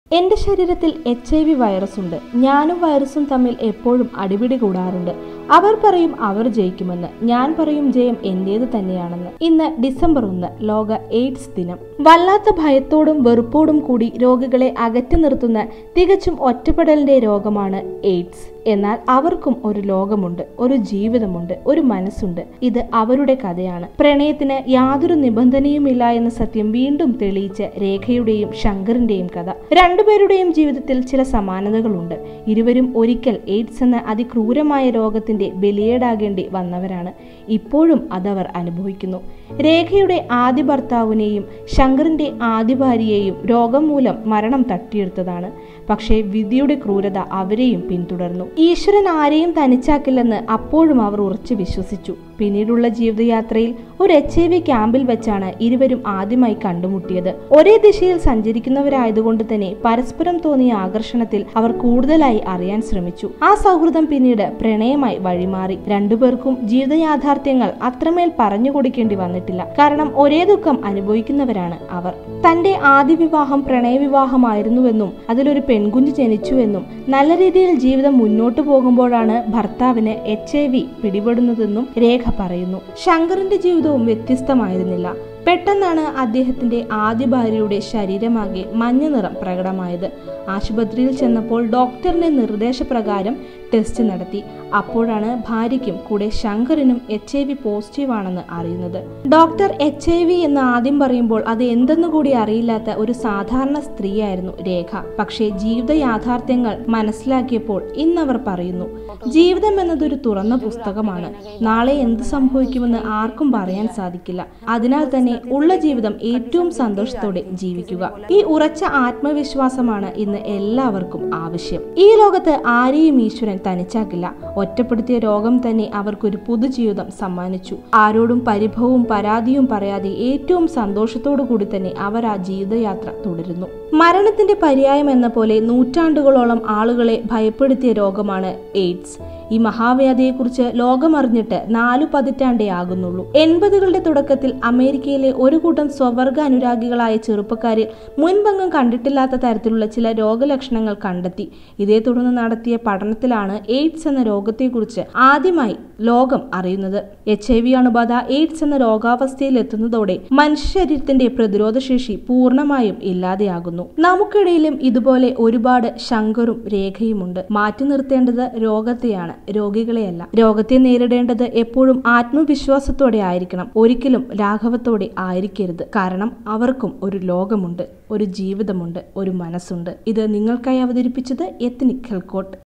എന്റെ ശരീരത്തിൽ H I V virus ഉണ്ട് ഞാനും വൈറസും തമ്മിൽ എപ്പോഴും അടിപിടി കൂടാറുണ്ട് അവർ പറയും അവർ ജയിക്കുമെന്ന് ഞാൻ പറയും ജയം എന്റേത് തന്നെയാണെന്ന് ഇന്ന് ഡിസംബർ ഒന്ന് ലോക എയ്ഡ്സ് ദിനം വല്ലാത്ത ഭയത്തോടും വെറുപ്പോടും കൂടി രോഗികളെ അകറ്റി നിർത്തുന്ന തികച്ചും ഒറ്റപ്പെടലിന്റെ രോഗമാണ് എയ്ഡ്സ് എന്നാൽ അവർക്കും ഒരു ലോകമുണ്ട് ഒരു ജീവിതമുണ്ട് ഒരു മനസ്സുണ്ട് ഇത് അവരുടെ കഥയാണ് പ്രണയത്തിന് യാതൊരു നിബന്ധനയുമില്ല എന്ന സത്യം വീണ്ടും തെളിയിച്ച രേഖയുടെയും ശങ്കറിന്റെയും കഥ രണ്ടുപേരുടെയും ജീവിതത്തിൽ ചില സമാനതകളുണ്ട് ഇരുവരും ഒരിക്കൽ എയ്ഡ്സ് എന്ന അതിക്രൂരമായ രോഗത്തിന്റെ ബലിയേടാകേണ്ടി വന്നവരാണ് ഇപ്പോഴും അതവർ അനുഭവിക്കുന്നു രേഖയുടെ ആദ്യ ഭർത്താവിനെയും ശങ്കറിന്റെ ആദ്യ ഭാര്യയെയും രോഗം മൂലം മരണം തട്ടിയെടുത്തതാണ് പക്ഷേ വിധിയുടെ ക്രൂരത അവരെയും പിന്തുടർന്നു ഈശ്വരൻ ആരെയും തനിച്ചാക്കില്ലെന്ന് അപ്പോഴും അവർ ഉറച്ചു വിശ്വസിച്ചു പിന്നീടുള്ള ജീവിതയാത്രയിൽ ഒരു എച്ച് ഐ വി ക്യാമ്പിൽ വെച്ചാണ് ഇരുവരും ആദ്യമായി കണ്ടുമുട്ടിയത് ഒരേ ദിശയിൽ സഞ്ചരിക്കുന്നവരായതുകൊണ്ട് തന്നെ പരസ്പരം തോന്നിയ ആകർഷണത്തിൽ അവർ കൂടുതലായി അറിയാൻ ശ്രമിച്ചു ആ സൗഹൃദം പിന്നീട് പ്രണയമായി വഴിമാറി രണ്ടുപേർക്കും ജീവിത യാഥാർത്ഥ്യങ്ങൾ അത്രമേൽ പറഞ്ഞു കൊടുക്കേണ്ടി വന്നിട്ടില്ല കാരണം ഒരേ ദുഃഖം അനുഭവിക്കുന്നവരാണ് അവർ തന്റെ ആദ്യ വിവാഹം പ്രണയവിവാഹമായിരുന്നുവെന്നും അതിലൊരു പെൺകുഞ്ഞ് ജനിച്ചുവെന്നും നല്ല രീതിയിൽ ജീവിതം മുന്നോട്ടു പോകുമ്പോഴാണ് ഭർത്താവിന് എച്ച് ഐ വി പിടിപെടുന്നതെന്നും രേഖ പറയുന്നു ശങ്കറിന്റെ ജീവിതവും വ്യത്യസ്തമായിരുന്നില്ല പെട്ടെന്നാണ് അദ്ദേഹത്തിന്റെ ആദ്യ ഭാര്യയുടെ ശരീരമാകെ മഞ്ഞ നിറം പ്രകടമായത് ആശുപത്രിയിൽ ചെന്നപ്പോൾ ഡോക്ടറിന്റെ നിർദ്ദേശപ്രകാരം ടെസ്റ്റ് നടത്തി അപ്പോഴാണ് ഭാര്യയ്ക്കും കൂടെ ശങ്കറിനും എച്ച് ഐ വി പോസിറ്റീവ് ആണെന്ന് അറിയുന്നത് ഡോക്ടർ എച്ച് ഐ വി എന്ന് ആദ്യം പറയുമ്പോൾ അത് എന്തെന്ന് കൂടി അറിയില്ലാത്ത ഒരു സാധാരണ സ്ത്രീയായിരുന്നു രേഖ പക്ഷേ ജീവിത യാഥാർത്ഥ്യങ്ങൾ മനസ്സിലാക്കിയപ്പോൾ ഇന്നവർ പറയുന്നു ജീവിതം എന്നതൊരു തുറന്ന പുസ്തകമാണ് നാളെ എന്ത് സംഭവിക്കുമെന്ന് ആർക്കും പറയാൻ സാധിക്കില്ല അതിനാൽ തന്നെ ഉള്ള ജീവിതം ഏറ്റവും സന്തോഷത്തോടെ ജീവിക്കുക ഈ ഉറച്ച ആത്മവിശ്വാസമാണ് ഇന്ന് എല്ലാവർക്കും ആവശ്യം ഈ ലോകത്ത് ആരെയും ഈശ്വരൻ തനിച്ചാക്കില്ല ഒറ്റപ്പെടുത്തിയ രോഗം തന്നെ അവർക്കൊരു പുതുജീവിതം സമ്മാനിച്ചു ആരോടും പരിഭവവും പരാതിയും പറയാതെ ഏറ്റവും സന്തോഷത്തോടു കൂടി തന്നെ അവർ ആ ജീവിതയാത്ര തുടരുന്നു മരണത്തിന്റെ പര്യായം എന്ന പോലെ നൂറ്റാണ്ടുകളോളം ആളുകളെ ഭയപ്പെടുത്തിയ രോഗമാണ് എയ്ഡ്സ് ഈ മഹാവ്യാധിയെക്കുറിച്ച് ലോകമറിഞ്ഞിട്ട് നാലു പതിറ്റാണ്ടേ ആകുന്നുള്ളൂ എൺപതുകളുടെ തുടക്കത്തിൽ അമേരിക്കയിലെ ഒരു കൂട്ടം സ്വവർഗ അനുരാഗികളായ ചെറുപ്പക്കാരിൽ മുൻപെങ്ങും കണ്ടിട്ടില്ലാത്ത തരത്തിലുള്ള ചില രോഗലക്ഷണങ്ങൾ കണ്ടെത്തി ഇതേ തുടർന്ന് നടത്തിയ പഠനത്തിലാണ് എയ്ഡ്സ് എന്ന രോഗത്തെക്കുറിച്ച് ആദ്യമായി ലോകം അറിയുന്നത് എച്ച് ഐ വി അണുബാധ എയ്ഡ്സ് എന്ന രോഗാവസ്ഥയിൽ എത്തുന്നതോടെ മനുഷ്യ ശരീരത്തിന്റെ പ്രതിരോധശേഷി പൂർണ്ണമായും ഇല്ലാതെയാകുന്നു നമുക്കിടയിലും ഇതുപോലെ ഒരുപാട് ശങ്കറും രേഖയുമുണ്ട് മാറ്റി നിർത്തേണ്ടത് രോഗത്തെയാണ് രോഗികളെയല്ല രോഗത്തെ നേരിടേണ്ടത് എപ്പോഴും ആത്മവിശ്വാസത്തോടെ ആയിരിക്കണം ഒരിക്കലും ലാഘവത്തോടെ ആയിരിക്കരുത് കാരണം അവർക്കും ഒരു ലോകമുണ്ട് ഒരു ജീവിതമുണ്ട് ഒരു മനസ്സുണ്ട് ഇത് നിങ്ങൾക്കായി അവതരിപ്പിച്ചത് എത്നിക് ഹെൽക്കോട്ട്